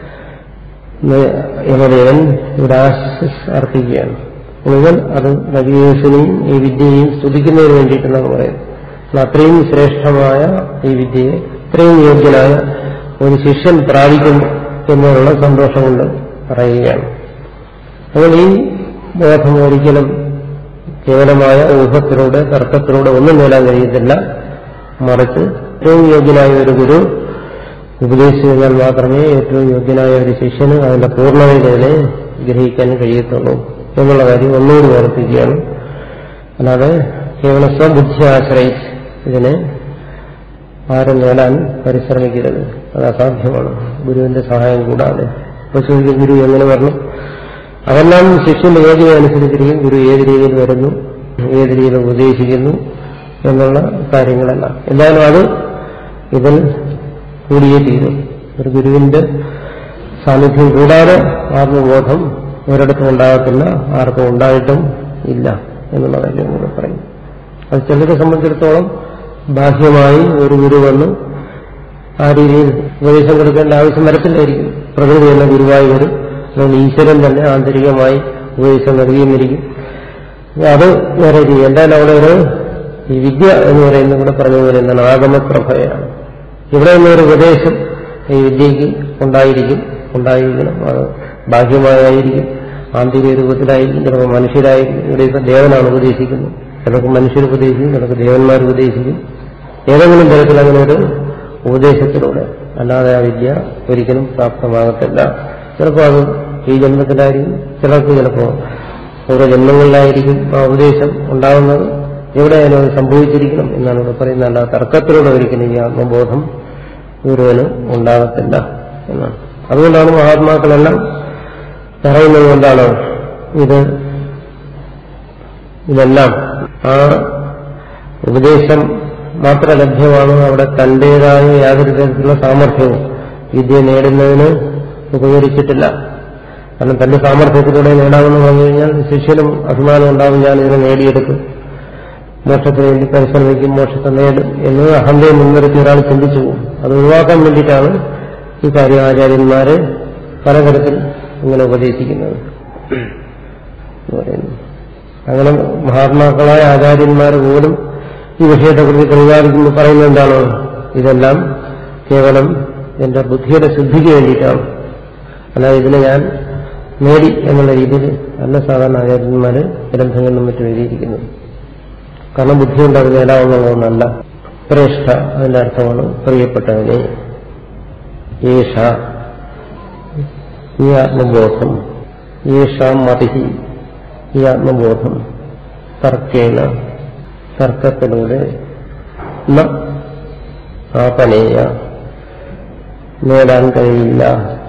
യമദേവൻ ഇവിടെ ആശിസ് അർപ്പിക്കുകയാണ് മുഴുവൻ അത് നവീകേശനെയും ഈ വിദ്യയെയും സ്തുതിക്കുന്നതിന് വേണ്ടിയിട്ടെന്നാണ് പറയുന്നത് അത്രയും ശ്രേഷ്ഠമായ ഈ വിദ്യയെ ഇത്രയും യോഗ്യനായ ഒരു ശിഷ്യൻ പ്രാപിക്കുന്നു എന്നുള്ള സന്തോഷം കൊണ്ട് പറയുകയാണ് അപ്പോൾ ഈ ബോധം ഒരിക്കലും കേവലമായ ഊഹത്തിലൂടെ തർക്കത്തിലൂടെ ഒന്നും നേടാൻ കഴിയത്തില്ല മറിച്ച് ഏറ്റവും യോഗ്യനായ ഒരു ഗുരു ഉപദേശിച്ചു കഴിഞ്ഞാൽ മാത്രമേ ഏറ്റവും യോഗ്യനായ ഒരു ശിഷ്യന് അതിന്റെ പൂർണ്ണതയിൽ അതിനെ ഗ്രഹിക്കാൻ കഴിയത്തുള്ളൂ എന്നുള്ള കാര്യം ഒന്നുകൂടി ഓർപ്പിക്കുകയാണ് അല്ലാതെ കേവല സ്വബുദ്ധി ആശ്രയിച്ച് ഇതിനെ ആരും നേടാൻ പരിശ്രമിക്കരുത് അത് അസാധ്യമാണ് ഗുരുവിന്റെ സഹായം കൂടാതെ അപ്പൊ ചോദിക്കും ഗുരു എങ്ങനെ വരണം അതെല്ലാം ശിഷ്യന്റെ യോഗ്യത അനുസരിച്ചിരിക്കും ഗുരു ഏത് രീതിയിൽ വരുന്നു ഏത് രീതിയിൽ ഉപദേശിക്കുന്നു എന്നുള്ള കാര്യങ്ങളെല്ലാം എന്തായാലും അത് ഇതിൽ കൂടിയേ തീരും ഒരു ഗുരുവിന്റെ സാന്നിധ്യം കൂടാതെ ആത്മബോധം ഒരിടത്തും ഉണ്ടാകത്തില്ല ആർക്കും ഉണ്ടായിട്ടും ഇല്ല എന്നുള്ള കാര്യം കൂടെ പറയും അത് ചിലരെ സംബന്ധിച്ചിടത്തോളം ബാഹ്യമായി ഒരു ഗുരു വന്ന് ആ രീതിയിൽ ഉപദേശം കൊടുക്കേണ്ട ആവശ്യം വരത്തില്ലായിരിക്കും പ്രകൃതി തന്നെ ഗുരുവായി വരും അല്ലെങ്കിൽ ഈശ്വരൻ തന്നെ ആന്തരികമായി ഉപദേശം നൽകിയെന്നിരിക്കും അത് വേറെ രീതി എന്തായാലും അവിടെ ഒരു ഈ വിദ്യ എന്ന് പറയുന്നത് ഇവിടെ പറഞ്ഞതുപോലെ എന്താണ് ആഗമപ്രഭയാണ് ഇവിടെ നിന്നൊരു ഉപദേശം ഈ വിദ്യയ്ക്ക് ഉണ്ടായിരിക്കും ഉണ്ടായിരിക്കണം അത് ബാഹ്യമായിരിക്കും ആന്തരിക രൂപത്തിലായിരിക്കും ചിലപ്പോൾ മനുഷ്യരായിരിക്കും ഇവിടെ ഇപ്പം ദേവനാണ് ഉപദേശിക്കുന്നത് ചിലർക്ക് മനുഷ്യർ ഉപദേശിക്കും ചിലർക്ക് ദേവന്മാർ ഉപദേശിക്കും ഏതെങ്കിലും തരത്തിൽ അങ്ങനെ ഒരു ഉപദേശത്തിലൂടെ അല്ലാതെ ആ വിദ്യ ഒരിക്കലും പ്രാപ്തമാകത്തില്ല ചിലപ്പോൾ അത് ഈ ജന്മത്തിലായിരിക്കും ചിലർക്ക് ചിലപ്പോൾ ഓരോ ജന്മങ്ങളിലായിരിക്കും ആ ഉപദേശം ഉണ്ടാകുന്നത് എവിടെയായാലും അത് സംഭവിച്ചിരിക്കണം എന്നാണ് ഇവിടെ പറയുന്നത് അല്ല തർക്കത്തിലൂടെ ഒരിക്കലും ഈ ആത്മബോധം ഗുരുവിന് ഉണ്ടാകത്തില്ല എന്നാണ് അതുകൊണ്ടാണ് മഹാത്മാക്കളെല്ലാം പറയുന്നത് കൊണ്ടാണ് ഇത് ഇതെല്ലാം ആ ഉപദേശം മാത്ര ലഭ്യമാണ് അവിടെ തന്റേതായ യാതൊരു തരത്തിലുള്ള സാമർഥ്യവും വിദ്യ നേടുന്നതിന് ഉപകരിച്ചിട്ടില്ല കാരണം തന്റെ സാമർഥ്യത്തിലൂടെ നേടാമെന്ന് പറഞ്ഞു കഴിഞ്ഞാൽ ശിഷ്യനും അഭിമാനം ഉണ്ടാവും ഞാൻ ഇതിനെ നേടിയെടുക്കും മോക്ഷത്തിന് വേണ്ടി പരിശ്രമിക്കും മോക്ഷത്തെ നേടും എന്ന് അഹന്തയെ മുൻനിർത്തി ഒരാൾ ചിന്തിച്ചു പോകും അത് ഒഴിവാക്കാൻ വേണ്ടിയിട്ടാണ് ഈ കാര്യം ആചാര്യന്മാര് പലതരത്തിൽ ഇങ്ങനെ ഉപദേശിക്കുന്നത് എന്ന് പറയുന്നു അങ്ങനെ മഹാത്മാക്കളായ ആചാര്യന്മാർ പോലും ഈ വിഷയത്തെക്കുറിച്ച് പ്രതിപാദിക്കുമ്പോൾ പറയുന്നത് എന്താണ് ഇതെല്ലാം കേവലം എന്റെ ബുദ്ധിയുടെ ശുദ്ധിക്ക് വേണ്ടിയിട്ടാണ് അല്ലാതെ ഇതിനെ ഞാൻ നേടി എന്നുള്ള രീതിയിൽ അല്ല സാധാരണ ആചാര്യന്മാര് ഗ്രന്ഥങ്ങളിലും മറ്റും എഴുതിയിരിക്കുന്നത് കാരണം ബുദ്ധി കൊണ്ട് അത് നേടാവുന്നതൊന്നല്ല ശ്രേഷ്ഠ അതിന്റെ അർത്ഥമാണ് പ്രിയപ്പെട്ടവനെ ഏഷ ഈ ആത്മബോധം ഏഷ മതിഹി ഈ ആത്മബോധം തർക്കേണ തർക്കത്തിലൂടെ ന ആപനേയ നേടാൻ കഴിയില്ല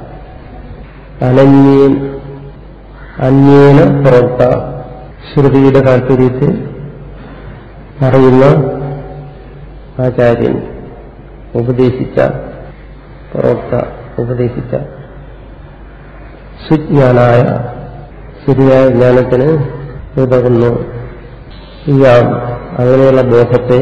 അനന്യേൻ അന്യേന പുറത്ത ശ്രുതിയുടെ താല്പര്യത്തിൽ അറിയുന്ന ആചാര്യൻ ഉപദേശിച്ച പുറത്ത ഉപദേശിച്ച സുജ്ഞാനായ ശരിയായ ജ്ഞാനത്തിന് ഉതകുന്നു ഇയാൾ അങ്ങനെയുള്ള ബോധത്തെ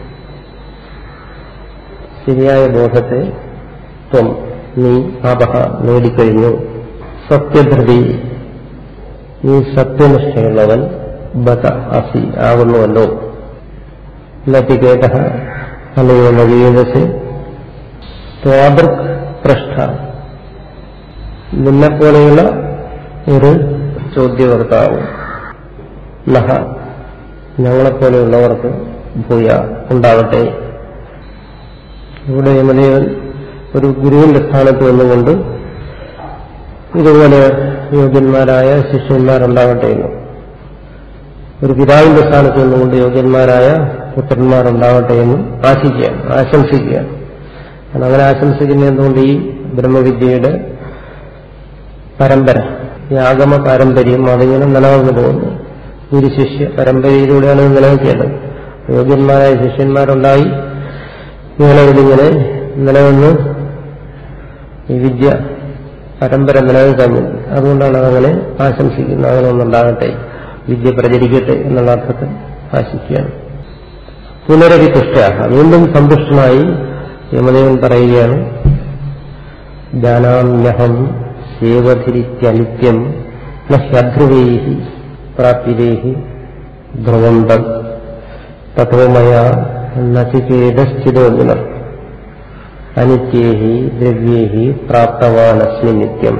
ശരിയായ ബോധത്തെ ത്വം നീ അപഹ നേടിക്കഴിഞ്ഞു സത്യധൃതി നീ സത്യനിഷ്ഠയുള്ളവൻ ബത അസി ആകുന്നുവല്ലോ ലതികേത അല്ലെങ്കിൽ നവീനസ് ത്വാദൃക് പൃഷ്ഠ നിന്നെപ്പോലെയുള്ള ഒരു ചോദ്യകർത്താവും നഹ ഞങ്ങളെപ്പോലെയുള്ളവർക്ക് ഭൂയ ഉണ്ടാവട്ടെ ഇവിടെ യമദേവൻ ഒരു ഗുരുവിന്റെ സ്ഥാനത്ത് വന്നുകൊണ്ട് ഇതുപോലെ യോഗ്യന്മാരായ ശിഷ്യന്മാരുണ്ടാവട്ടെ എന്നും ഒരു പിതാവിന്റെ സ്ഥാനത്ത് നിന്നുകൊണ്ട് യോഗ്യന്മാരായ പുത്രന്മാരുണ്ടാവട്ടെ എന്നും ആശിക്കുകയാണ് ആശംസിക്കുകയാണ് കാരണം അങ്ങനെ ആശംസിക്കുന്ന എന്തുകൊണ്ട് ഈ ബ്രഹ്മവിദ്യയുടെ പരമ്പര ഈ ആഗമ പാരമ്പര്യം അതിങ്ങനെ നിലനിന്നു പോകുന്നു ഗുരുശിഷ്യ പരമ്പരയിലൂടെയാണ് ഇത് നിലനിൽക്കേണ്ടത് യോഗ്യന്മാരായ ശിഷ്യന്മാരുണ്ടായി നിലവിലിങ്ങനെ നിലനിന്ന് ഈ വിദ്യ പരമ്പര നിലനിൽക്കാൻ വേണ്ടി അതുകൊണ്ടാണ് അതങ്ങനെ ആശംസിക്കുന്നത് അങ്ങനെ ഒന്നുണ്ടാകട്ടെ വിദ്യ പ്രചരിക്കട്ടെ എന്നുള്ള അർത്ഥത്തിൽ ആശിക്കുകയാണ് പുനരവി തുഷ്ട വീണ്ടും സന്തുഷ്ടനായി യമദേവൻ പറയുകയാണ് ജാനാമ്യഹം സേവധിരിത്യനിത്യം നഹ്യധ്രുവൈ പ്രാപ്തിരേഹി ധ്രുവന്തം തഥോ മയാ നചികേതസ്ഥിതോ ഗുണ അനിത്യേ ദ്രവ്യേ പ്രാപ്തവാനസ്മി നിത്യം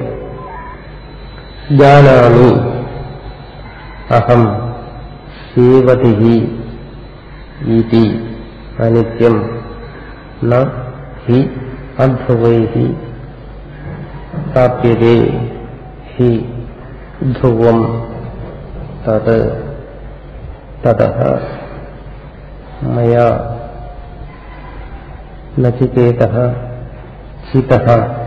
ജാനാമി അഹം സേവതി ഇതി അനിത്യം ന ഹി അധ്രുവൈ പ്രാപ്യതേ ഹി ധ്രുവം തത് തതഃ മയാ നചികേതഃ ചിതഃ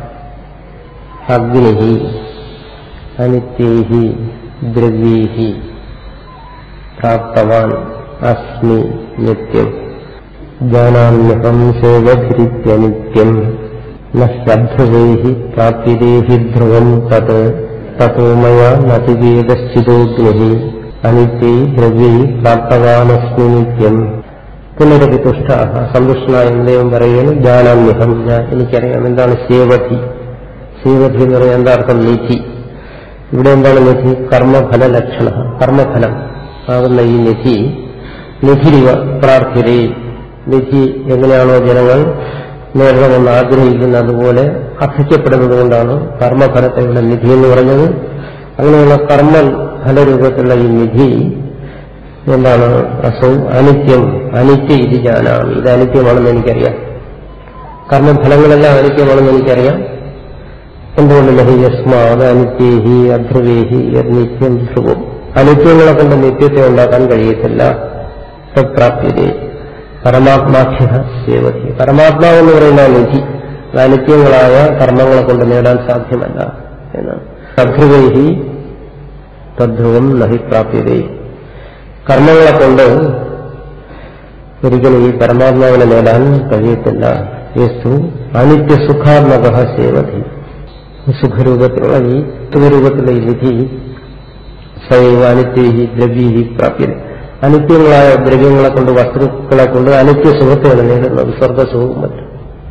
അഗ്നിഃ അനിത്യൈः ദ്രവ്യൈः പ്രാപ്തവാൻ അസ്മി നിത്യം ജാനാമ്യഹം സേവധിരിത്യനിത്യം നധ്രുവൈः പ്രാപ്യതേ ഹി ധ്രുവം തത് തतो മയാ നചികേതശ്ചിതോഗ്നിः അനിത്യൈ ദ്രവ്യൈ പ്രാപ്തവാനസ്മി നിത്യം പുനരപി തുഷ്ട സന്തുഷ്ടനായ ദൈവം പറയുന്നു ജാനാമ്യഹം ഞാൻ എനിക്കറിയാം എന്താണ് ശേവധി ശേവധി എന്ന് പറയാൻ എന്താ അർത്ഥം നിധി ഇവിടെ എന്താണ് നിധി കർമ്മഫല ലക്ഷണ കർമ്മഫലം ആകുന്ന ഈ നിധി നിധിരിവ പ്രാർത്ഥ്യതേ നിധി എങ്ങനെയാണോ ജനങ്ങൾ നേടണമെന്ന് ആഗ്രഹിക്കുന്നത് അതുപോലെ അർഹിക്കപ്പെടുന്നത് കൊണ്ടാണ് കർമ്മഫലത്തെ ഇവിടെ നിധി എന്ന് പറഞ്ഞത് അങ്ങനെയുള്ള കർമ്മ ഫലരൂപത്തിലുള്ള ഈ നിധി എന്താണ് അസൗ അനിത്യം അനിത്യ ഇത് ജാനാണ് ഇത് അനിത്യമാണെന്ന് എനിക്കറിയാം കർമ്മഫലങ്ങളെല്ലാം അനിത്യമാണെന്ന് എനിക്കറിയാം എന്തുകൊണ്ട് ലഹി യസ്മാത് അനിത്യേഹി അധ്രുവേഹി നിത്യം ധ്രുവം അനിത്യങ്ങളെ കൊണ്ട് നിത്യത്തെ ഉണ്ടാക്കാൻ കഴിയത്തില്ല തത്പ്രാപ്യതേ പരമാത്മാഖ്യ സേവതി പരമാത്മാവ് എന്ന് പറയുന്ന നിധി അത് അനിത്യങ്ങളായ കർമ്മങ്ങളെ കൊണ്ട് നേടാൻ സാധ്യമല്ല എന്നാണ് അധ്രുവേഹി തദ്ധ്രുവം നഹി പ്രാപ്യതേ കർമ്മങ്ങളെ കൊണ്ട് ഒരിക്കലും ഈ പരമാത്മാവിനെ നേടാൻ കഴിയത്തില്ല യേസ്തു അനിത്യ സുഖാത്മക സേവതി സുഖരൂപത്തിലുള്ള ഈ സുഖരൂപത്തിലുള്ള ഈ വിധി സൈവ അനിത്യഹി ദ്രവ്യഹി പ്രാപ്യത അനിത്യങ്ങളായ ദ്രവ്യങ്ങളെ കൊണ്ട് വസ്തുക്കളെ കൊണ്ട് അനിത്യ സുഖത്തെയാണ് നേടുന്നത് സ്വർഗസുഖവും മറ്റും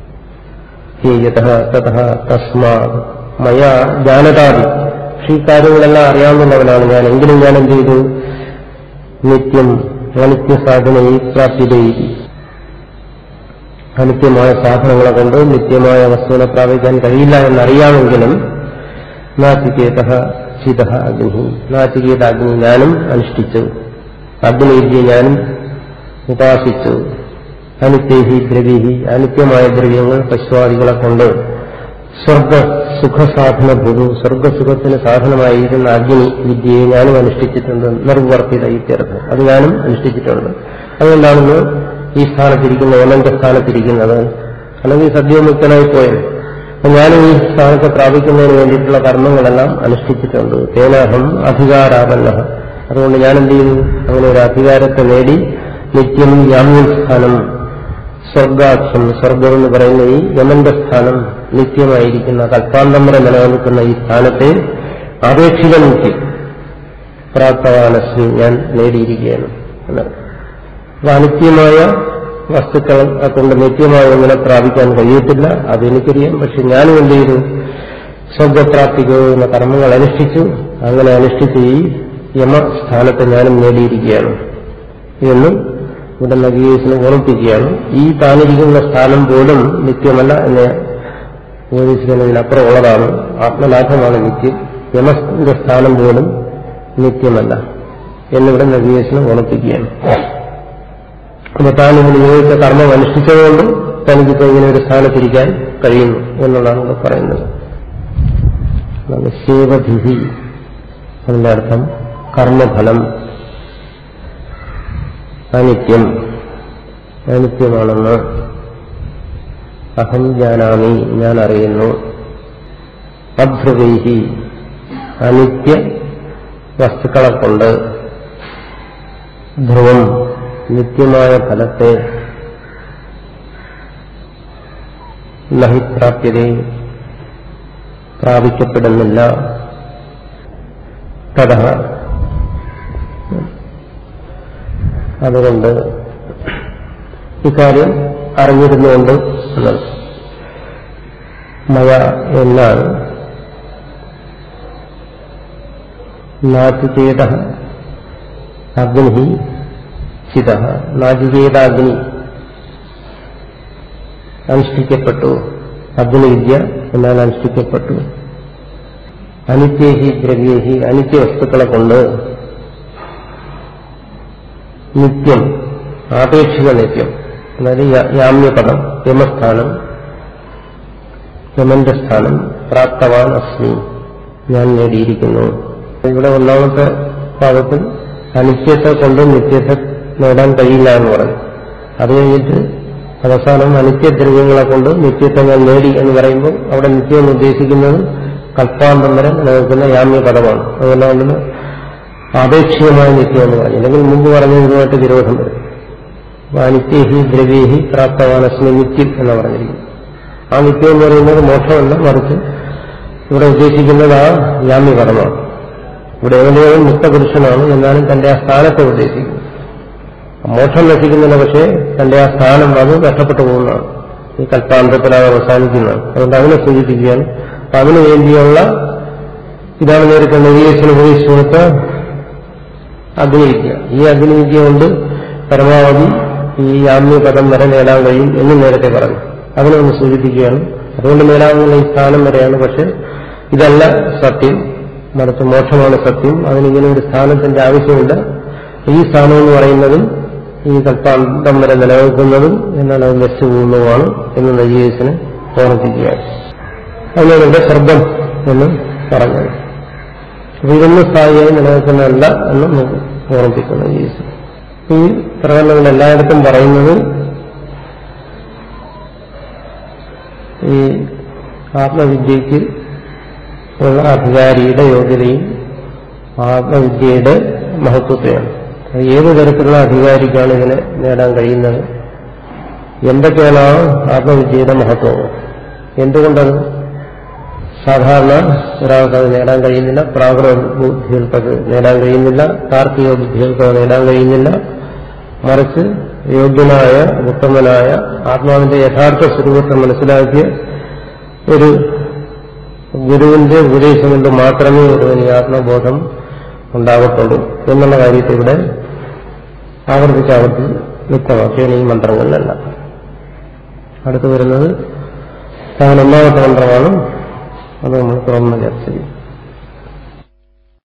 തസ്മാ മയാ ജാനതാദി പക്ഷെ ഈ കാര്യങ്ങളെല്ലാം അറിയാവുന്നവനാണ് ഞാൻ എങ്കിലും ഞാൻ എന്ത് ചെയ്തു നിത്യം അനിത്യ സാധനയിൽ പ്രാപ്യതയിൽ അനിത്യമായ സാധനങ്ങളെ കൊണ്ട് നിത്യമായ വസ്തുവിനെ പ്രാപിക്കാൻ കഴിയില്ല എന്നറിയാമെങ്കിലും നാചികേത ചിത അഗ്നി നാചികേത അഗ്നി ഞാനും അനുഷ്ഠിച്ചു അഗ്നിവിദ്യ ഞാനും ഉപാസിച്ചു അനിത്യഹി ദ്രവ്യഹി അനിത്യമായ ദ്രവ്യങ്ങൾ പശുവാദികളെ കൊണ്ട് സ്വർഗ സുഖസാധന ഭൂതു സ്വർഗസുഖത്തിന് സാധനമായിരുന്ന അഗ്നി വിദ്യയെ ഞാനും അനുഷ്ഠിച്ചിട്ടുണ്ട് നിർവർത്തിത ഇത്യർത്ഥം അത് ഞാനും അനുഷ്ഠിച്ചിട്ടുണ്ട് അതുകൊണ്ടാണെന്ന് ഈ സ്ഥാനത്തിരിക്കുന്ന യമന്റെ സ്ഥാനത്തിരിക്കുന്നത് അല്ലെങ്കിൽ സദ്യമുക്തനായി പോയത് അപ്പൊ ഞാനും ഈ സ്ഥാനത്തെ പ്രാപിക്കുന്നതിന് വേണ്ടിയിട്ടുള്ള കർമ്മങ്ങളെല്ലാം അനുഷ്ഠിച്ചിട്ടുണ്ട് തേനാഹം അധികാരാപന്ന അതുകൊണ്ട് ഞാൻ എന്ത് ചെയ്തു അങ്ങനെ ഒരു അധികാരത്തെ നേടി നിത്യം യാമ്യം സ്ഥാനം സ്വർഗാക്ഷം സ്വർഗം എന്ന് പറയുന്ന ഈ യമന്റെ സ്ഥാനം നിത്യമായിരിക്കുന്ന കൽപ്പാന്തം വരെ നിലനിൽക്കുന്ന ഈ സ്ഥാനത്തെ ആപേക്ഷിക നിത്യം പ്രാപ്തവാനസ്മി ഞാൻ നേടിയിരിക്കുകയാണ് എന്നർത്ഥം അപ്പൊ അനിത്യമായ വസ്തുക്കളെ കൊണ്ട് നിത്യമായ ഒന്നിനെ പ്രാപിക്കാൻ കഴിയത്തില്ല അതെനിക്കറിയാം പക്ഷെ ഞാനും എന്ത് ചെയ്തു സ്വർഗപ്രാപ്തിക്ക് എന്ന കർമ്മങ്ങൾ അനുഷ്ഠിച്ചു അങ്ങനെ അനുഷ്ഠിച്ച് ഈ യമസ്ഥാനത്തെ ഞാനും നേടിയിരിക്കുകയാണ് എന്നും ഇവിടെ നഗീസിനെ ഓർമ്മിപ്പിക്കുകയാണ് ഈ താനിരിക്കുന്ന സ്ഥാനം പോലും നിത്യമല്ല എന്ന് ഉപദേശിക്കുന്നതിനപ്പുറം ഉള്ളതാണ് ആത്മലാഭമാണ് നിത്യം യമന്റെ സ്ഥാനം പോലും നിത്യമല്ല എന്നിവിടെ നഗീസിനെ ഓർമ്മിപ്പിക്കുകയാണ് അപ്പൊ താൻ ഇതിന് നിയോഗിച്ച കർമ്മം അനുഷ്ഠിച്ചതുകൊണ്ട് തനിക്കിപ്പോ ഇങ്ങനെ ഒരു സ്ഥാനത്തിരിക്കാൻ കഴിയുന്നു എന്നുള്ളതാണ് ഇവിടെ പറയുന്നത് അതാണ് ശേവധിഹി അതിന്റെ അർത്ഥം കർമ്മഫലം അനിത്യം അനിത്യമാണെന്ന് അഹം ജാനാമി ഞാൻ അറിയുന്നു അധ്രുവൈഹി അനിത്യ വസ്തുക്കളെ കൊണ്ട് ധ്രുവം നിത്യമായ ഫലത്തെ നഹിപ്രാപ്യത പ്രാപിക്കപ്പെടുന്നില്ല തഥ അതുകൊണ്ട് ഇക്കാര്യം അറിഞ്ഞിരുന്നുകൊണ്ട് എന്നത് മയ എന്നാൽ നാചികേത അഗ്നി ചിത നാചികേതാഗ്നി അനുഷ്ഠിക്കപ്പെട്ടു അഗ്നിവിദ്യ എന്നാൽ അനുഷ്ഠിക്കപ്പെട്ടു അനിത്യേഹി ദ്രവ്യേഹി അനിത്യ വസ്തുക്കളെ കൊണ്ട് നിത്യം ആപേക്ഷിക നിത്യം അതായത് യാമ്യപദം യമസ്ഥാനം യമന്റെ സ്ഥാനം പ്രാപ്തവാൻ അസ്മി ഞാൻ നേടിയിരിക്കുന്നു ഇവിടെ ഒന്നാമത്തെ പാദത്തിൽ അനിത്യത്തെ കൊണ്ട് നിത്യത്തെ നേടാൻ കഴിയില്ല എന്ന് പറഞ്ഞു അത് കഴിഞ്ഞിട്ട് അവസാനം അനിത്യദ്രവ്യങ്ങളെ കൊണ്ട് നിത്യത്തെ ഞാൻ നേടി എന്ന് പറയുമ്പോൾ അവിടെ നിത്യം എന്ന് ഉദ്ദേശിക്കുന്നത് കൽപ്പാന്തം വരെ നിലനിൽക്കുന്ന യാമ്യ പദമാണ് അതുകൊണ്ടാണ് ആപേക്ഷികമായ നിത്യം എന്ന് പറഞ്ഞു അല്ലെങ്കിൽ മുമ്പ് പറഞ്ഞതുമായിട്ട് വിരോധം വരും അപ്പൊ അനിത്യഹി ദ്രവ്യേഹി പ്രാപ്തവാനസ്മി നിത്യം എന്ന് പറഞ്ഞിരിക്കുന്നു ആ നിത്യം എന്ന് പറയുന്നത് മോക്ഷമല്ല മറിച്ച് ഇവിടെ ഉദ്ദേശിക്കുന്നത് ആ യാമ്യ പദമാണ് ഇവിടെ ഏവനെയും മുക്തപുരുഷനാണ് എന്നാലും തന്റെ ആ സ്ഥാനത്തെ ഉദ്ദേശിക്കുന്നു മോക്ഷം നശിക്കുന്നില്ല പക്ഷേ തന്റെ ആ സ്ഥാനം അത് നഷ്ടപ്പെട്ടു പോകുന്നതാണ് ഈ കൽപ്പാന്തത്തിൽ അത് അവസാനിക്കുന്നതാണ് അതുകൊണ്ട് അതിനെ സൂചിപ്പിക്കുകയാണ് അപ്പൊ അതിനു വേണ്ടിയുള്ള ഇതാണ് നേരത്തെ നെയ്യേശന് ഉപദേശിച്ചു കൊടുത്ത അഗ്നിവിദ്യ ഈ അഗ്നിവിദ്യ കൊണ്ട് പരമാവധി ഈ ആത്മീയപദം വരെ നേടാൻ കഴിയും എന്ന് നേരത്തെ പറഞ്ഞു അതിനെ ഒന്ന് സൂചിപ്പിക്കുകയാണ് അതുകൊണ്ട് നേടാവുന്ന ഈ സ്ഥാനം വരെയാണ് പക്ഷെ ഇതല്ല സത്യം മറിച്ച് മോക്ഷമാണ് സത്യം അതിനിങ്ങനെ ഒരു സ്ഥാനത്തിന്റെ ആവശ്യമില്ല ഈ സ്ഥാനം എന്ന് പറയുന്നതും ഈ കൽപ്പാന്തം വരെ നിലനിൽക്കുന്നതും എന്നാൽ അത് നശിച്ചു പോകുന്നതുമാണ് എന്ന് നജീസിനെ ഓർമ്മിപ്പിക്കുകയാണ് അതിനാണ് ഇവിടെ സ്വർഗം എന്ന് പറഞ്ഞത് അപ്പൊ ഇതൊന്നും സ്ഥായിയായി നിലനിൽക്കുന്നതല്ല എന്ന് നമുക്ക് ഓർമ്മിപ്പിക്കുന്നു ജീസസ് ഈ പ്രകടനങ്ങൾ എല്ലായിടത്തും പറയുന്നത് ഈ ആത്മവിദ്യയ്ക്ക് ഉള്ള അധികാരിയുടെ യോഗ്യതയും ആത്മവിദ്യയുടെ മഹത്വത്തെയാണ് അത് ഏത് തരത്തിലുള്ള അധികാരിക്കാണ് ഇതിനെ നേടാൻ കഴിയുന്നത് എന്തൊക്കെയാണ് ആ ആത്മവിദ്യയുടെ മഹത്വം എന്തുകൊണ്ടത് സാധാരണ ഒരാൾക്ക് അത് നേടാൻ കഴിയുന്നില്ല പ്രാകൃത ബുദ്ധികൾക്ക് അത് നേടാൻ കഴിയുന്നില്ല താർക്കിക ബുദ്ധികൾക്ക് അത് നേടാൻ കഴിയുന്നില്ല മറിച്ച് യോഗ്യനായ ഉത്തമനായ ആത്മാവിന്റെ യഥാർത്ഥ സ്വരൂപത്തെ മനസ്സിലാക്കിയ ഒരു ഗുരുവിന്റെ ഉപദേശം കൊണ്ട് മാത്രമേ ഒരുവന് ഈ ആത്മബോധം ഉണ്ടാകത്തുള്ളൂ എന്നുള്ള കാര്യത്തെ ഇവിടെ ആവർത്തിച്ച് ആവർത്തിച്ച് വ്യക്തമാക്കിയാണ് ഈ മന്ത്രങ്ങളിലല്ല അടുത്ത് വരുന്നത് അതിന് ഒന്നാമത്തെ മന്ത്രമാണ് അത് നമ്മൾ തുറന്ന് ചർച്ച ചെയ്യും